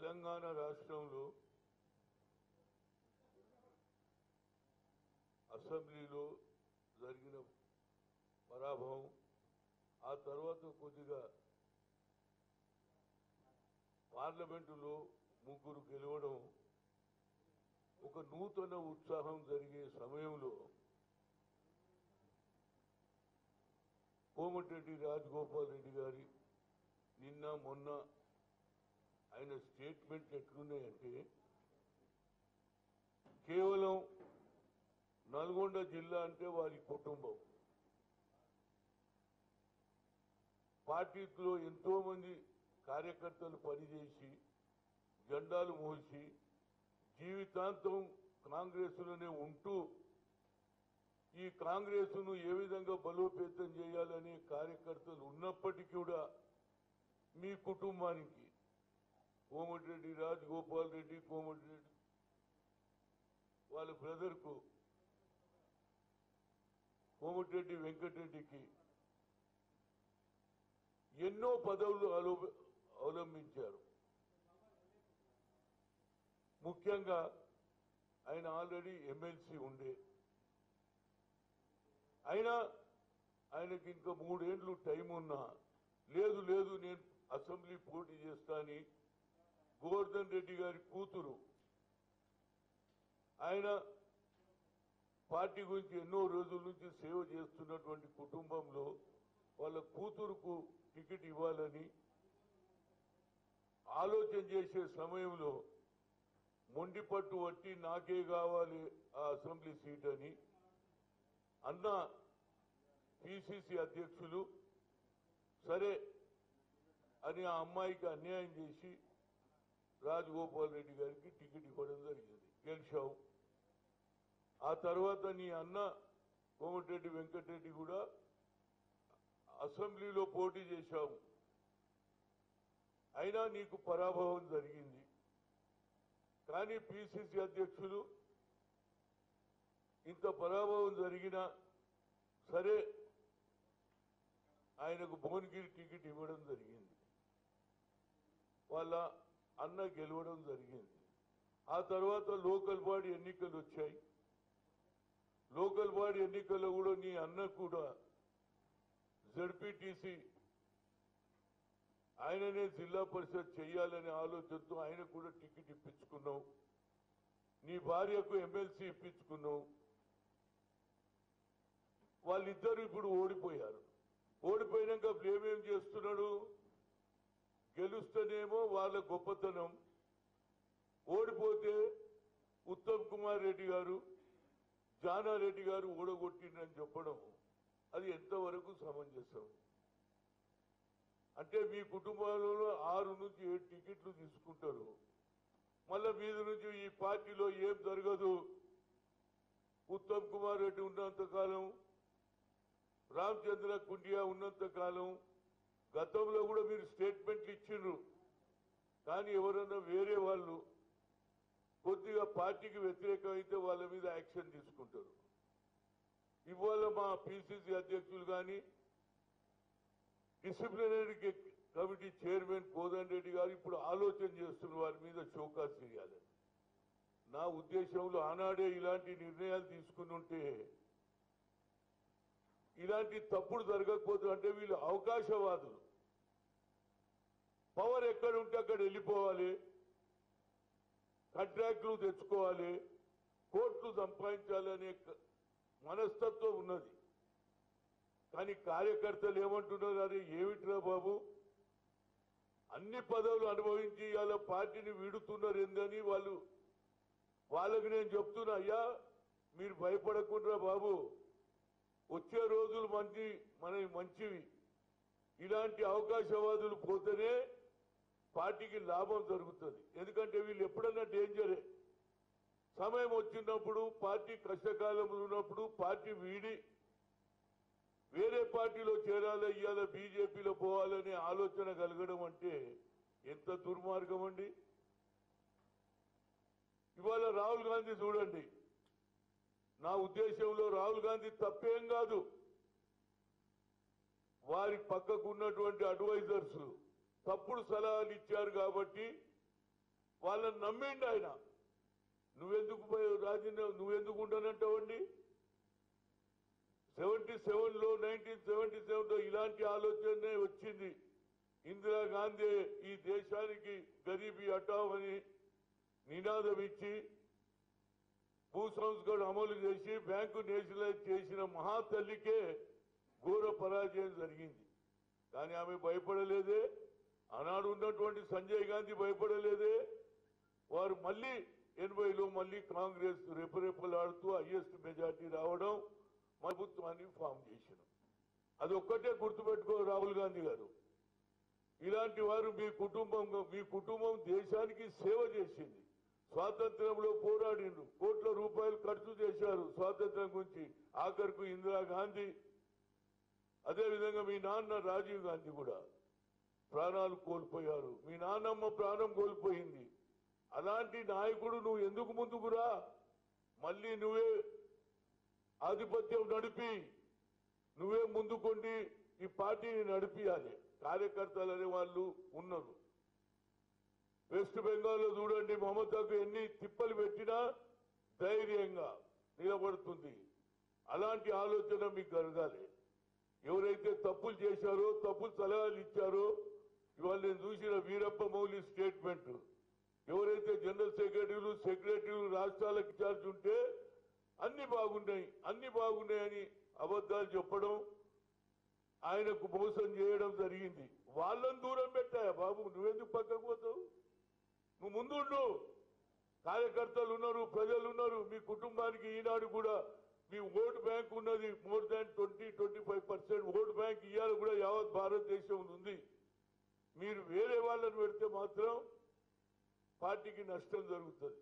తెలంగాణ రాష్ట్రంలో అసెంబ్లీలో జరిగిన పరాభవం ఆ తర్వాత కొద్దిగా పార్లమెంటులో ముగ్గురు గెలవడం ఒక నూతన ఉత్సాహం జరిగే సమయంలో కోమటిరెడ్డి రాజగోపాల్ రెడ్డి గారి నిన్న మొన్న ఆయన స్టేట్మెంట్లు ఎట్లున్నాయంటే కేవలం నల్గొండ జిల్లా అంటే వారి కుటుంబం పార్టీలో ఎంతో మంది కార్యకర్తలు పనిచేసి జెండాలు మోసి జీవితాంతం కాంగ్రెస్లోనే ఉంటూ ఈ కాంగ్రెస్ ను ఏ విధంగా బలోపేతం చేయాలనే కార్యకర్తలు ఉన్నప్పటికీ కూడా మీ కుటుంబానికి కోమటిరెడ్డి రాజగోపాల్ రెడ్డి కోమటిరెడ్డి వాళ్ళ బ్రదర్ కు కోమటిరెడ్డి వెంకటరెడ్డికి ఎన్నో పదవులు అలో- అవలంబించారు ముఖ్యంగా ఆయన ఆల్రెడీ ఎమ్మెల్సీ ఉండే అయినా ఆయనకి ఇంకా మూడేండ్లు టైం ఉన్నా లేదు లేదు నేను అసెంబ్లీ పోటీ చేస్తా అని గోవర్ధన్ రెడ్డి గారి కూతురు ఆయన పార్టీ గురించి ఎన్నో రోజుల నుంచి సేవ చేస్తున్నటువంటి కుటుంబంలో వాళ్ళ కూతురుకు టికెట్ ఇవ్వాలని ఆలోచన చేసే సమయంలో మొండి పట్టు వట్టి నాకే కావాలి ఆ అసెంబ్లీ సీట్ అని అన్న పిసిసి అధ్యక్షులు సరే అని ఆ అమ్మాయికి అన్యాయం చేసి రాజగోపాల్ రెడ్డి గారికి టికెట్ ఇవ్వడం జరిగింది గెలిచావు ఆ తర్వాత నీ అన్న కోమటిరెడ్డి వెంకటరెడ్డి కూడా అసెంబ్లీలో పోటీ చేశావు అయినా నీకు పరాభవం జరిగింది కానీ పిసిసి అధ్యక్షులు ఇంత పరాభవం జరిగినా సరే ఆయనకు భువనగిరి టికెట్ ఇవ్వడం జరిగింది వాళ్ళ అన్న గెలవడం జరిగింది ఆ తర్వాత లోకల్ బాడీ ఎన్నికలు వచ్చాయి లోకల్ బాడీ ఎన్నికల్లో కూడా నీ అన్న కూడా జడ్పీటీసీ ఆయననే జిల్లా పరిషత్ చేయాలనే ఆలోచనతో ఆయన కూడా టికెట్ ఇప్పించుకున్నావు నీ భార్యకు ఎమ్మెల్సీ ఇప్పించుకున్నావు వాళ్ళిద్దరు ఇప్పుడు ఓడిపోయారు ఓడిపోయినాక బ్లేమ్ ఏం చేస్తున్నాడు గెలుస్తేనేమో వాళ్ళ గొప్పతనం ఓడిపోతే ఉత్తమ్ కుమార్ రెడ్డి గారు జానారెడ్డి గారు ఓడగొట్టిండని చెప్పడం అది ఎంతవరకు సమంజసం అంటే మీ కుటుంబాలలో ఆరు నుంచి ఏడు టికెట్లు తీసుకుంటారు మళ్ళా మీద నుంచి ఈ పార్టీలో ఏం జరగదు ఉత్తమ్ కుమార్ రెడ్డి ఉన్నంత కాలం రామచంద్ర కుండియా ఉన్నంత కాలం గతంలో కూడా మీరు స్టేట్మెంట్లు ఇచ్చిండ్రు కానీ ఎవరన్నా వేరే వాళ్ళు కొద్దిగా పార్టీకి వ్యతిరేకమైతే వాళ్ళ మీద యాక్షన్ తీసుకుంటారు ఇవాళ మా పిసిసి అధ్యక్షులు కానీ disciplinary committee chairman Kodanda Reddy గారు ఇప్పుడు ఆలోచన చేస్తున్న వారి మీద చౌకాస్ చేయాలని నా ఉద్దేశంలో ఆనాడే ఇలాంటి నిర్ణయాలు తీసుకుని ఉంటే ఇలాంటి తప్పుడు జరగకపోతే అంటే వీళ్ళు అవకాశవాదులు పవర్ ఎక్కడ ఉంటే అక్కడ వెళ్ళిపోవాలి కాంట్రాక్టులు తెచ్చుకోవాలి కోర్టులు సంపాదించాలనే క- మనస్తత్వం ఉన్నది కానీ కార్యకర్తలు ఏమంటున్నారు అరే ఏమిట్రా బాబు అన్ని పదవులు అనుభవించి ఇవాళ పార్టీని వీడుతున్నారు ఏందని వాళ్ళు వాళ్ళకి నేను చెప్తున్నా అయ్యా మీరు భయపడకుండా బాబు వచ్చే రోజులు మంచి మన మంచివి ఇలాంటి అవకాశవాదులు పోతేనే పార్టీకి లాభం జరుగుతుంది ఎందుకంటే వీళ్ళు ఎప్పుడన్నా డేంజరే సమయం వచ్చినప్పుడు పార్టీ కష్టకాలంలో ఉన్నప్పుడు పార్టీ వీడి వేరే పార్టీలో చేరాలి ఇవాళ బీజేపీలో పోవాలనే ఆలోచన కలగడం అంటే ఎంత దుర్మార్గం అండి ఇవాళ రాహుల్ గాంధీ చూడండి నా ఉద్దేశంలో రాహుల్ గాంధీ తప్పేం కాదు వారి పక్కకు ఉన్నటువంటి అడ్వైజర్స్ తప్పుడు సలహాలు ఇచ్చారు కాబట్టి వాళ్ళని నమ్మిండు ఆయన నువ్వెందుకు పోయి రాజీనామా నువ్వెందుకు ఉంటానంటావండి సెవెంటీ సెవెన్ లో నైన్టీన్ సెవెంటీ సెవెన్ లో ఇలాంటి ఆలోచనే వచ్చింది ఇందిరా గాంధీ ఈ దేశానికి గరీబీ హటావ్ అని నినాదం ఇచ్చి భూ సంస్కరణ అమలు చేసి బ్యాంకు నేషనలైజ్ చేసిన మహాతల్లికే ఘోర పరాజయం జరిగింది కానీ ఆమె భయపడలేదే ఆనాడు ఉన్నటువంటి సంజయ్ గాంధీ భయపడలేదే వారు మళ్ళీ ఎనభైలో మళ్ళీ కాంగ్రెస్ రెపరెపలాడుతూ హైయెస్ట్ మెజార్టీ రావడం ప్రభుత్వాన్ని ఫామ్ చేసిన అది ఒక్కటే గుర్తుపెట్టుకో రాహుల్ గాంధీ గారు ఇలాంటి వారు మీ కుటుంబం మీ కుటుంబం దేశానికి సేవ చేసింది స్వాతంత్రంలో పోరాడిండ్రు కోట్ల రూపాయలు ఖర్చు చేశారు స్వాతంత్రం గురించి ఆఖరుకు ఇందిరా గాంధీ అదేవిధంగా మీ నాన్న రాజీవ్ గాంధీ కూడా ప్రాణాలు కోల్పోయారు మీ నాన్నమ్మ ప్రాణం కోల్పోయింది అలాంటి నాయకుడు నువ్వు ఎందుకు ముందుకురా మళ్ళీ నువ్వే ఆధిపత్యం నడిపి నువ్వే ముందుకొండి ఈ పార్టీని నడిపియాలి కార్యకర్తలు అనే వాళ్ళు ఉన్నారు వెస్ట్ బెంగాల్లో చూడండి మమతకు ఎన్ని తిప్పలు పెట్టినా ధైర్యంగా నిలబడుతుంది అలాంటి ఆలోచన మీకు కలగాలి ఎవరైతే తప్పులు చేశారో తప్పులు సలహాలు ఇచ్చారో ఇవాళ నేను చూసిన వీరప్ప మౌలి స్టేట్మెంట్ ఎవరైతే జనరల్ సెక్రటరీలు సెక్రటరీలు రాష్ట్రాలకు ఇన్ఛార్జ్ ఉంటే అన్ని బాగున్నాయి అన్ని బాగున్నాయని అబద్ధాలు చెప్పడం ఆయనకు మోసం చేయడం జరిగింది వాళ్ళని దూరం పెట్టాయా బాబు నువ్వెందుకు పక్కకు పోతావు నువ్వు ముందుండు కార్యకర్తలు ఉన్నారు ప్రజలు ఉన్నారు మీ కుటుంబానికి ఈనాడు కూడా మీ ఓటు బ్యాంక్ ఉన్నది more than twenty twenty five percent vote bank ఇవాళ కూడా యావత్ భారతదేశం ఉంది మీరు వేరే వాళ్ళని పెడితే మాత్రం పార్టీకి నష్టం జరుగుతుంది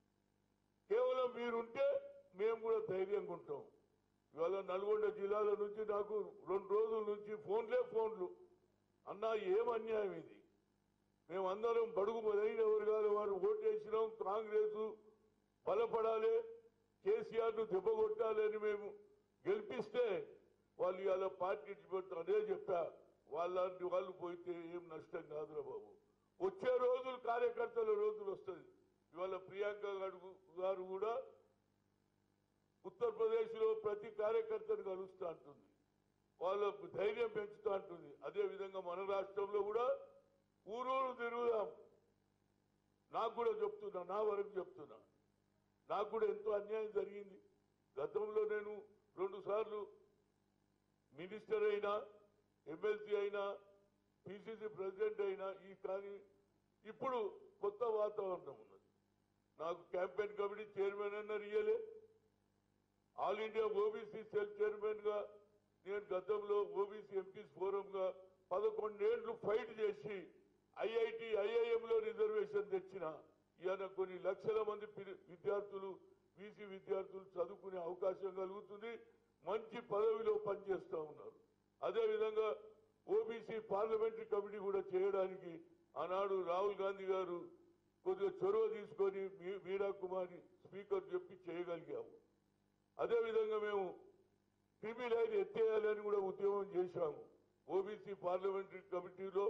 కేవలం మీరుంటే మేము కూడా ధైర్యంగా ఉంటాం ఇవాళ నల్గొండ జిల్లాల నుంచి నాకు రెండు రోజుల నుంచి ఫోన్లే ఫోన్లు అన్నా ఏం అన్యాయం ఇది మేమందరం బడుగు బలైన వర్గాల వారు ఓటేసినాం కాంగ్రెస్ బలపడాలి కేసీఆర్ ను దెబ్బ కొట్టాలి అని మేము గెలిపిస్తే వాళ్ళు ఇవాళ పార్టీ పెడతాం అదే చెప్పా వాళ్ళంటి వాళ్ళు పోయితే ఏం నష్టం కాదురా బాబు వచ్చే రోజులు కార్యకర్తల రోజులు వస్తుంది ఇవాళ ప్రియాంక గారు గారు కూడా ఉత్తరప్రదేశ్ లో ప్రతి కార్యకర్తను కలుస్తూ ఉంటుంది వాళ్ళకు ధైర్యం పెంచుతూ ఉంటుంది అదే విధంగా మన రాష్ట్రంలో కూడా ఊరూరు తిరుగుదాం నాకు కూడా చెప్తున్నా నా వరకు చెప్తున్నా నాకు కూడా ఎంతో అన్యాయం జరిగింది గతంలో నేను రెండు సార్లు మినిస్టర్ అయినా ఎమ్మెల్సీ అయినా పిసిసి ప్రెసిడెంట్ అయినా ఈ కానీ ఇప్పుడు కొత్త వాతావరణం ఉన్నది నాకు క్యాంపెయిన్ కమిటీ చైర్మన్ అన్నారు ఇయ్యలే all India OBC cell chairman గా నేను గతంలో ఓబీసీ ఎంపీస్ ఫోరం గా పదకొండేళ్లు ఫైట్ చేసి ఐఐటి ఐఐఎంలో రిజర్వేషన్ తెచ్చిన ఇవాళ కొన్ని లక్షల మంది పిరి- విద్యార్థులు బీసీ విద్యార్థులు చదువుకునే అవకాశం కలుగుతుంది మంచి పదవిలో పనిచేస్తా ఉన్నారు అదేవిధంగా ఓబీసీ పార్లమెంటరీ కమిటీ కూడా చేయడానికి ఆనాడు రాహుల్ గాంధీ గారు కొద్దిగా చొరవ తీసుకొని మీ- మీరా కుమారి స్పీకర్ చెప్పి చేయగలిగాము అదేవిధంగా మేము టీబీ లైన్ ఎత్తేయాలని కూడా ఉద్యమం చేశాము ఓబీసీ పార్లమెంటరీ కమిటీలో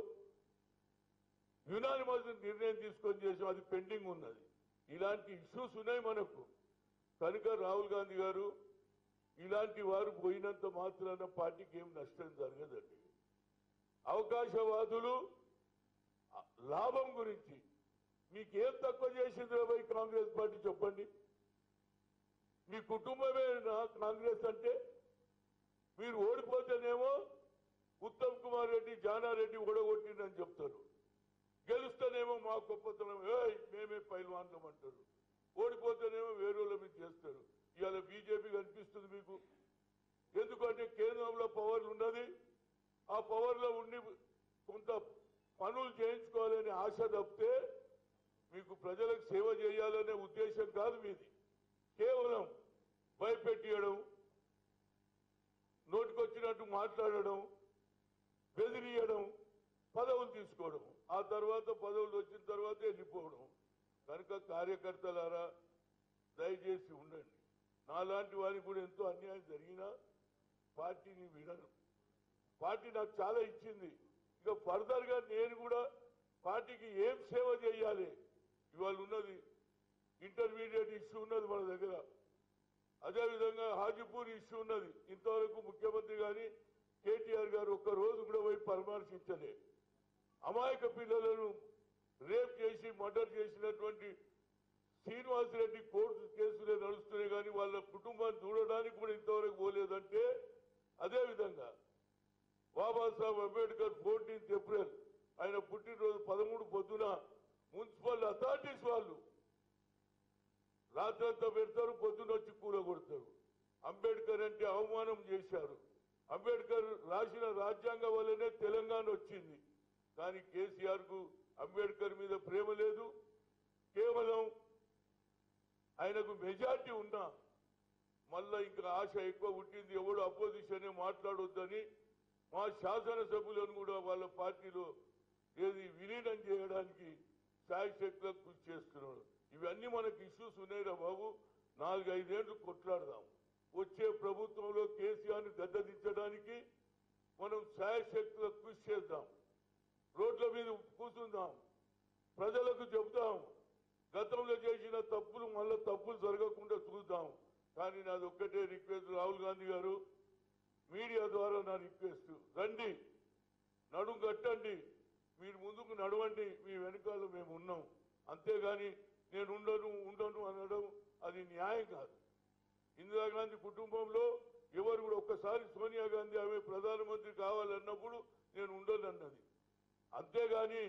యునానిమస్ నిర్ణయం తీసుకొని చేసాం అది పెండింగ్ ఉన్నది ఇలాంటి ఇష్యూస్ ఉన్నాయి మనకు కనుక రాహుల్ గాంధీ గారు ఇలాంటి వారు పోయినంత మాత్రాన పార్టీకి ఏం నష్టం జరగదండి అవకాశవాదులు ఆ, లాభం గురించి మీకేం తక్కువ చేసింది పోయి కాంగ్రెస్ పార్టీ చెప్పండి మీ కుటుంబమే నా కాంగ్రెస్ అంటే మీరు ఓడిపోతేనేమో ఉత్తమ్ కుమార్ రెడ్డి జానారెడ్డి ఓడగొట్టిందని చెప్తారు గెలుస్తేనేమో మా గొప్పతనం ఏయ్ మేమే పైల్వాన్లం అంటారు ఓడిపోతేనేమో వేరేళ్ళ మీద చేస్తారు ఇవాళ బీజేపీ కనిపిస్తుంది మీకు ఎందుకంటే కేంద్రంలో పవర్లు ఉన్నది ఆ పవర్లో ఉండి కొంత పనులు చేయించుకోవాలనే ఆశ తప్పితే మీకు ప్రజలకు సేవ చేయాలనే ఉద్దేశం కాదు మీది కేవలం భయపెట్టియడం నోటికొచ్చినట్టు మాట్లాడడం బెదిరియడం పదవులు తీసుకోవడం ఆ తర్వాత పదవులు వచ్చిన తర్వాత వెళ్ళిపోవడం కనుక కార్యకర్తలారా దయచేసి ఉండండి నాలాంటి వారికి కూడా ఎంతో అన్యాయం జరిగినా పార్టీని విడను పార్టీ నాకు చాలా ఇచ్చింది ఇక ఫర్దర్ గా నేను కూడా పార్టీకి ఏం సేవ చేయాలి ఇవాళ ఉన్నది ఇంటర్మీడియట్ ఇష్యూ ఉన్నది మన దగ్గర అదేవిధంగా హాజీపూర్ ఇష్యూ ఉన్నది ఇంతవరకు ముఖ్యమంత్రి గాని కేటీఆర్ గారు ఒక్క రోజు కూడా పోయి పరామర్శించలే అమాయక పిల్లలను రేప్ చేసి మర్డర్ చేసినటువంటి శ్రీనివాసరెడ్డి కోర్టు కేసులే నడుస్తున్నాయి కానీ వాళ్ళ కుటుంబాన్ని చూడడానికి కూడా ఇంతవరకు పోలేదంటే అదేవిధంగా బాబాసాహెబ్ అంబేద్కర్ ఫోర్టీన్త్ ఏప్రిల్ ఆయన పుట్టినరోజు పదమూడు పొద్దున మున్సిపల్ అథారిటీస్ వాళ్ళు రాత్రంతా పెడతారు పొద్దున వచ్చి కూల కొడతారు అంబేద్కర్ అంటే అవమానం చేశారు అంబేద్కర్ రాసిన రాజ్యాంగం వల్లనే తెలంగాణ వచ్చింది కానీ కేసీఆర్ కు అంబేద్కర్ మీద ప్రేమ లేదు కేవలం ఆయనకు మెజార్టీ ఉన్నా మళ్ళా ఇంకా ఆశ ఎక్కువ పుట్టింది ఎవడు అపోజిషన్ మాట్లాడొద్దని మా శాసనసభ్యులను కూడా వాళ్ళ పార్టీలో ఏది విలీనం చేయడానికి శాయశక్తులకు కృషి చేస్తున్నాడు ఇవన్నీ మనకి ఇష్యూస్ ఉన్నాయిరా బాబు నాలుగు ఐదేళ్లు కొట్లాడదాం వచ్చే ప్రభుత్వంలో కేసీఆర్ని గద్దదించడానికి మనం శాయశక్తులకు కృషి చేద్దాం రోడ్ల మీద కూర్చుందాం ప్రజలకు చెబుదాం గతంలో చేసిన తప్పులు మళ్ళీ తప్పులు జరగకుండా చూద్దాం కానీ నాది ఒక్కటే రిక్వెస్ట్ రాహుల్ గాంధీ గారు మీడియా ద్వారా నా రిక్వెస్ట్ రండి నడుం కట్టండి మీరు ముందుకు నడవండి మీ వెనకాల మేము ఉన్నాం అంతేగాని నేను ఉండను ఉండను అనడం అది న్యాయం కాదు ఇందిరాగాంధీ కుటుంబంలో ఎవరు కూడా ఒక్కసారి సోనియా గాంధీ ఆమె ప్రధానమంత్రి కావాలన్నప్పుడు నేను ఉండను అన్నది అంతేగాని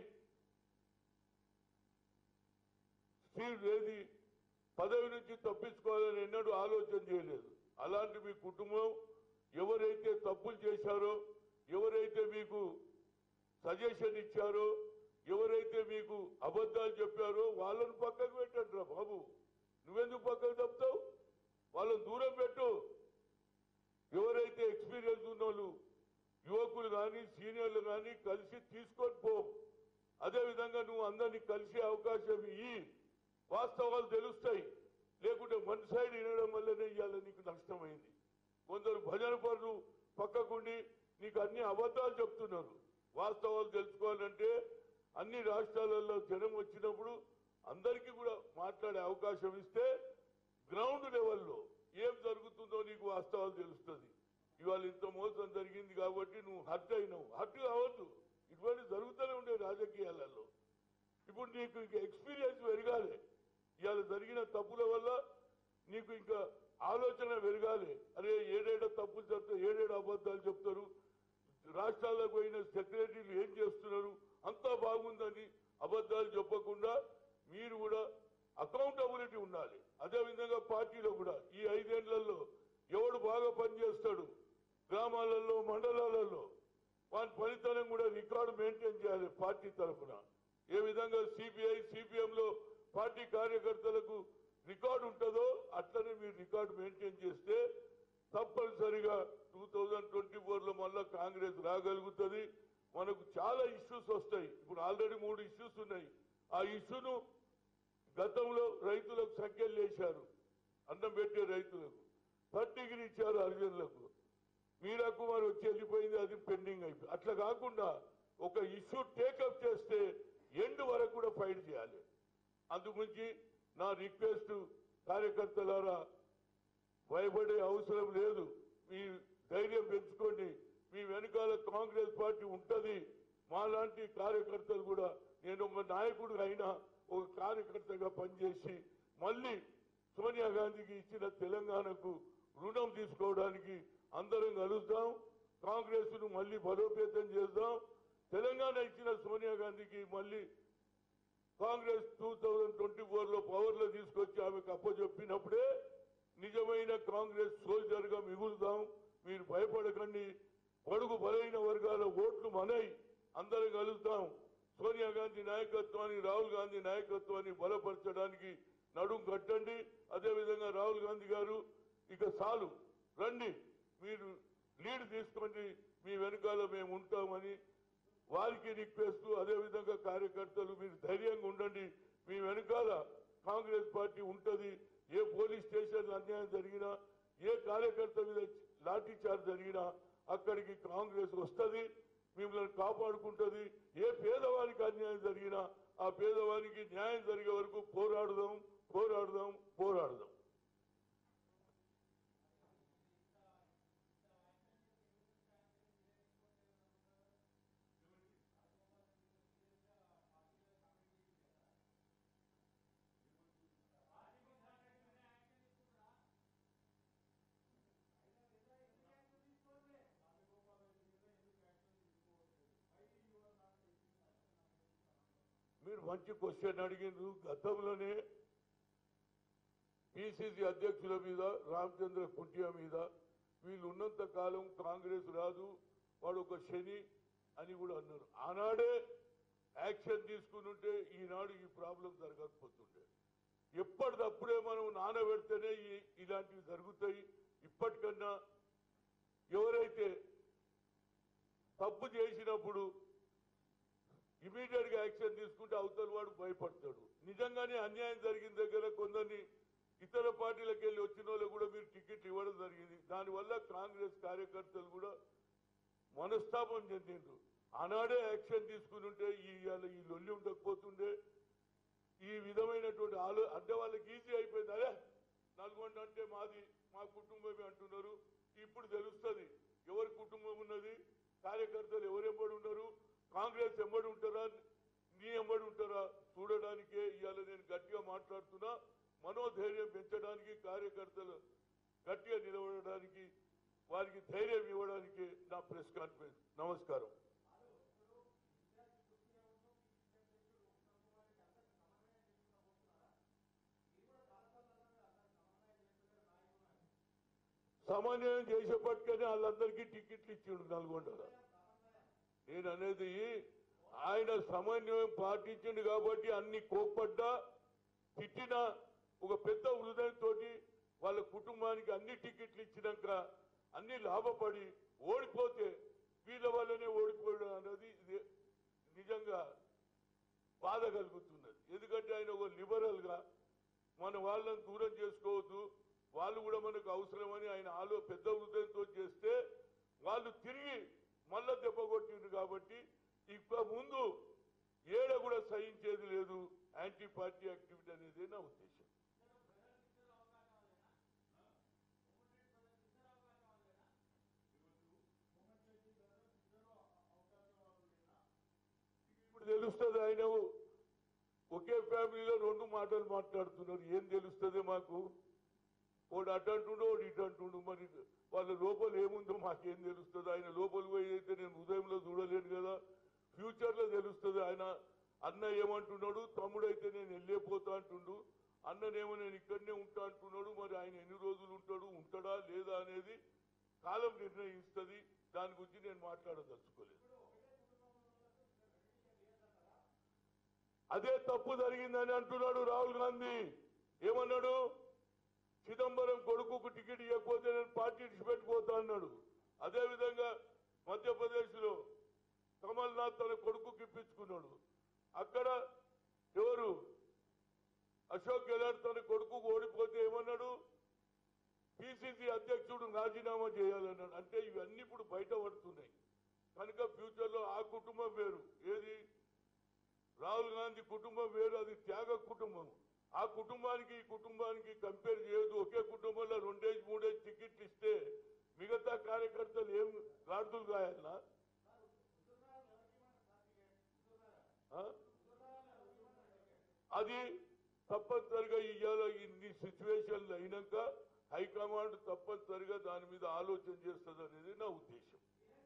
స్త్రీ ఏది పదవి నుంచి తప్పించుకోవాలని ఎన్నడూ ఆలోచన చేయలేదు అలాంటి మీ కుటుంబం ఎవరైతే తప్పులు చేశారో ఎవరైతే మీకు సజెషన్ ఇచ్చారో ఎవరైతే మీకు అబద్ధాలు చెప్పారో వాళ్ళని పక్కకు పెట్టండి రా బాబు నువ్వెందుకు పక్కకు తప్పుతావు వాళ్ళని దూరం పెట్టు ఎవరైతే ఎక్స్పీరియన్స్ ఉన్నోళ్ళు యువకులు కానీ సీనియర్లు కానీ కలిసి తీసుకొని పో అదేవిధంగా నువ్వు అందరినీ కలిసే అవకాశం ఇయ్యి వాస్తవాలు తెలుస్తాయి లేకుంటే వన్ సైడ్ వినడం వల్లనే ఇవాళ నీకు నష్టమైంది కొందరు భజన పనులు పక్కకుండి నీకు అన్ని అబద్ధాలు చెప్తున్నారు వాస్తవాలు తెలుసుకోవాలంటే అన్ని రాష్ట్రాలలో జనం వచ్చినప్పుడు అందరికీ కూడా మాట్లాడే అవకాశం ఇస్తే గ్రౌండ్ లెవెల్లో ఏం జరుగుతుందో నీకు వాస్తవాలు తెలుస్తుంది ఇవాళ ఇంత మోసం జరిగింది కాబట్టి నువ్వు హర్ట్ అయినావు హర్ట్ కావద్దు ఇటువంటి జరుగుతూనే ఉండే రాజకీయాలలో ఇప్పుడు నీకు ఇంకా ఎక్స్పీరియన్స్ పెరగాలి ఇవాళ జరిగిన తప్పుల వల్ల నీకు ఇంకా ఆలోచన పెరగాలి అరే ఏడేడో తప్పులు చెప్తారు ఏడేడు అబద్ధాలు చెప్తారు రాష్ట్రాలకు పోయిన సెక్రటరీలు ఏం చేస్తున్నారు అంతా బాగుందని అబద్ధాలు చెప్పకుండా మీరు కూడా అకౌంటబిలిటీ ఉండాలి అదేవిధంగా పార్టీలో కూడా ఈ ఐదేళ్లలో ఎవడు బాగా పనిచేస్తాడు గ్రామాలలో మండలాలలో వాని ఫలితనం కూడా రికార్డు మెయింటైన్ చేయాలి పార్టీ తరఫున ఏ విధంగా సిపిఐ సిపిఎం లో పార్టీ కార్యకర్తలకు రికార్డు ఉంటుందో అట్లనే మీరు రికార్డు మెయింటైన్ చేస్తే తప్పనిసరిగా టూ థౌజండ్ ట్వంటీ ఫోర్ లో మళ్ళా కాంగ్రెస్ రాగలుగుతుంది మనకు చాలా ఇష్యూస్ వస్తాయి ఇప్పుడు ఆల్రెడీ మూడు ఇష్యూస్ ఉన్నాయి ఆ ఇష్యూను గతంలో రైతులకు సంఖ్యలు వేశారు అన్నం పెట్టే రైతులకు థర్టీకి ఇచ్చారు హరిజనులకు మీరా కుమార్ వచ్చి వెళ్ళిపోయింది అది పెండింగ్ అయిపోయింది అట్లా కాకుండా ఒక ఇష్యూ టేకప్ చేస్తే ఎండ్ వరకు కూడా ఫైట్ చేయాలి అందుగురించి నా రిక్వెస్ట్ కార్యకర్తలారా భయపడే అవసరం లేదు మీ ధైర్యం పెంచుకోండి మీ వెనకాల కాంగ్రెస్ పార్టీ ఉంటది మాలాంటి కార్యకర్తలు కూడా నేను ఒక నాయకుడు అయినా ఒక కార్యకర్తగా పనిచేసి మళ్ళీ సోనియా గాంధీకి ఇచ్చిన తెలంగాణకు రుణం తీసుకోవడానికి అందరం కలుద్దాం కాంగ్రెస్ ను మళ్ళీ బలోపేతం చేద్దాం తెలంగాణ ఇచ్చిన సోనియా గాంధీకి మళ్ళీ Congress two thousand twenty four లో పవర్ లో తీసుకొచ్చి ఆమెకు అప్పచెప్పినప్పుడే నిజమైన కాంగ్రెస్ సోల్జర్ గా మిగులుదాం మీరు భయపడకండి పొడుగు బలైన వర్గాల ఓట్లు మనై అందరం కలుద్దాం సోనియా గాంధీ నాయకత్వాన్ని రాహుల్ గాంధీ నాయకత్వాన్ని బలపరచడానికి నడుం కట్టండి అదేవిధంగా రాహుల్ గాంధీ గారు ఇక చాలు రండి మీరు లీడ్ తీసుకోండి మీ వెనకాల మేము ఉంటామని వారికి రిక్వెస్ట్ అదేవిధంగా కార్యకర్తలు మీరు ధైర్యంగా ఉండండి మీ వెనకాల కాంగ్రెస్ పార్టీ ఉంటది ఏ పోలీస్ స్టేషన్ అన్యాయం జరిగినా ఏ కార్యకర్త మీద లాఠీ చార్జ్ జరిగినా అక్కడికి కాంగ్రెస్ వస్తది మిమ్మల్ని కాపాడుకుంటది ఏ పేదవారికి అన్యాయం జరిగినా ఆ పేదవానికి న్యాయం జరిగే వరకు పోరాడుదాం పోరాడుదాం పోరాడుదాం మీరు మంచి క్వశ్చన్ అడిగిండ్రు గతంలోనే పిసిసి అధ్యక్షుల మీద రామచంద్ర కుంటియా మీద వీళ్ళు ఉన్నంత కాలం కాంగ్రెస్ రాదు వాడు ఒక శని అని కూడా అన్నారు ఆనాడే యాక్షన్ తీసుకుని ఉంటే ఈనాడు ఈ ప్రాబ్లం జరగకపోతుండే ఎప్పటికప్పుడే మనం నానబెడితేనే ఈ ఇలాంటివి జరుగుతాయి ఇప్పటికన్నా ఎవరైతే తప్పు చేసినప్పుడు ఇమీడియట్ గా యాక్షన్ తీసుకుంటే అవతల వాడు భయపడతాడు నిజంగానే అన్యాయం జరిగిన దగ్గర కొందరిని ఇతర పార్టీలకు వెళ్ళి వచ్చిన వాళ్ళు కూడా మీరు టికెట్ ఇవ్వడం జరిగింది దానివల్ల కాంగ్రెస్ కార్యకర్తలు కూడా మనస్తాపం చెందిండ్రు ఆనాడే యాక్షన్ తీసుకుని ఉంటే ఈ ఇవాళ ఈ లొల్లి ఉండకపోతుండే ఈ విధమైనటువంటి ఆలో అంటే వాళ్ళకి ఈజీ అయిపోయింది అరే నల్గొండ అంటే మాది మా కుటుంబమే అంటున్నారు ఇప్పుడు తెలుస్తుంది ఎవరి కుటుంబం ఉన్నది కార్యకర్తలు ఎవరెంబడి ఉన్నారు కాంగ్రెస్ ఎంబడి ఉంటారా నీ ఎంబడి ఉంటారా చూడడానికే ఇవాళ నేను గట్టిగా మాట్లాడుతున్నా మనోధైర్యం పెంచడానికి కార్యకర్తలు గట్టిగా నిలబడడానికి వారికి ధైర్యం ఇవ్వడానికి నా ప్రెస్ కాన్ఫరెన్స్ నమస్కారం సమన్వయం చేసేపట్టుకనే వాళ్ళందరికీ టికెట్లు ఇచ్చిండు నల్గొండలో నేను అనేది ఆయన సమన్వయం పాటించిండు కాబట్టి అన్ని కోప్పడ్డా తిట్టిన ఒక పెద్ద హృదయంతో వాళ్ళ కుటుంబానికి అన్ని టికెట్లు ఇచ్చినాక అన్ని లాభపడి ఓడిపోతే వీళ్ళ వల్లనే ఓడిపోవడం అనేది ఇది నిజంగా బాధ కలుగుతున్నది ఎందుకంటే ఆయన ఒక లిబరల్ గా మన వాళ్ళని దూరం చేసుకోవద్దు వాళ్ళు కూడా మనకు అవసరమని ఆయన ఆలో పెద్ద హృదయంతో చేస్తే వాళ్ళు తిరిగి మళ్ళా దెబ్బ కొట్టిండ్రు కాబట్టి ఇక ముందు ఏడ కూడా సహించేది లేదు యాంటీ పార్టీ యాక్టివిటీ అనేది నా ఉద్దేశం ఇప్పుడు తెలుస్తుంది ఆయన ఒకే ఫ్యామిలీలో రెండు మాటలు మాట్లాడుతున్నారు ఏం తెలుస్తుంది మాకు వాడు అటు అంటుండో వాడు ఇటు అంటుండు మరి వాళ్ళ లోపల ఏముందో మాకేం తెలుస్తుంది ఆయన లోపల పోయి అయితే నేను ఉదయంలో చూడలేను కదా ఫ్యూచర్ లో తెలుస్తుంది ఆయన అన్న ఏమంటున్నాడు తమ్ముడు అయితే నేను వెళ్ళిపోతా అంటుండు అన్ననేమో నేను ఇక్కడనే ఉంటా అంటున్నాడు మరి ఆయన ఎన్ని రోజులు ఉంటాడు ఉంటాడా లేదా అనేది కాలం నిర్ణయిస్తుంది దాని గురించి నేను మాట్లాడదలుచుకోలేదు అదే తప్పు జరిగిందని అంటున్నాడు రాహుల్ గాంధీ ఏమన్నాడు చిదంబరం కొడుకుకు టికెట్ ఇవ్వకపోతే నేను పార్టీ విడిచిపెట్టిపోతా అన్నాడు అదే విధంగా మధ్యప్రదేశ్ లో కమల్నాథ్ తన కొడుకుకి ఇప్పించుకున్నాడు అక్కడ ఎవరు అశోక్ గెహ్లోట్ తన కొడుకు ఓడిపోతే ఏమన్నాడు పిసిసి అధ్యక్షుడు రాజీనామా చేయాలన్నాడు అంటే ఇవన్నీ ఇప్పుడు బయట పడుతున్నాయి కనుక ఫ్యూచర్ లో ఆ కుటుంబం వేరు ఏది రాహుల్ గాంధీ కుటుంబం వేరు అది త్యాగ కుటుంబం ఆ కుటుంబానికి ఈ కుటుంబానికి కంపేర్ చేయదు ఒకే కుటుంబంలో రెండేసి మూడేసి టికెట్లు ఇస్తే మిగతా కార్యకర్తలు ఏం గాడుతులు కాయాలనా ఆ? అది తప్పనిసరిగా ఇవాళ ఇన్ని సిచ్యువేషన్లు అయినాక హైకమాండ్ తప్పనిసరిగా దాని మీద ఆలోచన చేస్తుంది అనేది నా ఉద్దేశం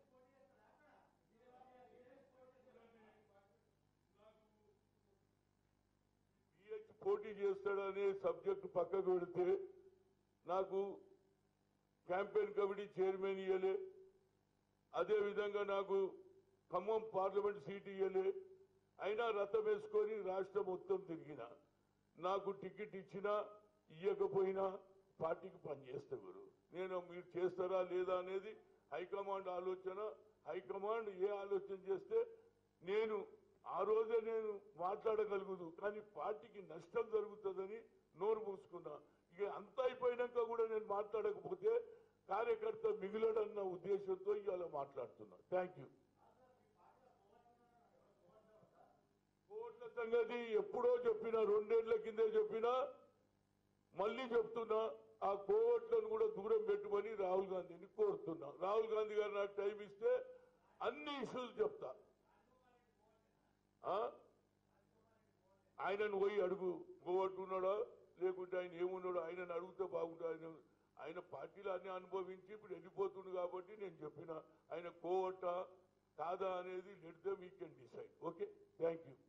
పిహెచ్ పోటీ చేస్తాడనే సబ్జెక్ట్ పక్కకు పెడితే నాకు క్యాంపెయిన్ కమిటీ చైర్మన్ ఇయ్యలే అదే విధంగా నాకు ఖమ్మం పార్లమెంట్ సీట్ ఇయ్యలే అయినా రథం వేసుకొని రాష్ట్రం మొత్తం తిరిగిన నాకు టికెట్ ఇచ్చినా ఇయ్యకపోయినా పార్టీకి పనిచేస్తా గురు నేను మీరు చేస్తారా లేదా అనేది హైకమాండ్ ఆలోచన హైకమాండ్ ఏ ఆలోచన చేస్తే నేను ఆ రోజే నేను మాట్లాడగలుగుదు కానీ పార్టీకి నష్టం జరుగుతుందని నోరు మూసుకున్నా ఇక అంత అయిపోయినాక కూడా నేను మాట్లాడకపోతే కార్యకర్త మిగిలడన్న ఉద్దేశంతో ఇవాళ మాట్లాడుతున్నా థ్యాంక్ యూ కోట్ల సంగతి ఎప్పుడో చెప్పినా రెండేళ్ల కిందే చెప్పినా మళ్ళీ చెప్తున్నా ఆ కోవట్లను కూడా దూరం పెట్టుమని రాహుల్ గాంధీని కోరుతున్నా రాహుల్ గాంధీ గారు నాకు టైం ఇస్తే అన్ని ఇష్యూస్ చెప్తా ఆ? ఆయనను పోయి అడుగు గోవట్టున్నాడా లేకుంటే ఆయన ఏమున్నాడో ఆయనను అడిగితే బాగుంటుంది ఆయన ఆయన పార్టీలో అన్ని అనుభవించి ఇప్పుడు వెళ్ళిపోతుండు కాబట్టి నేను చెప్పిన ఆయన కోవట్ట కాదా అనేది let the we can decide okay thank you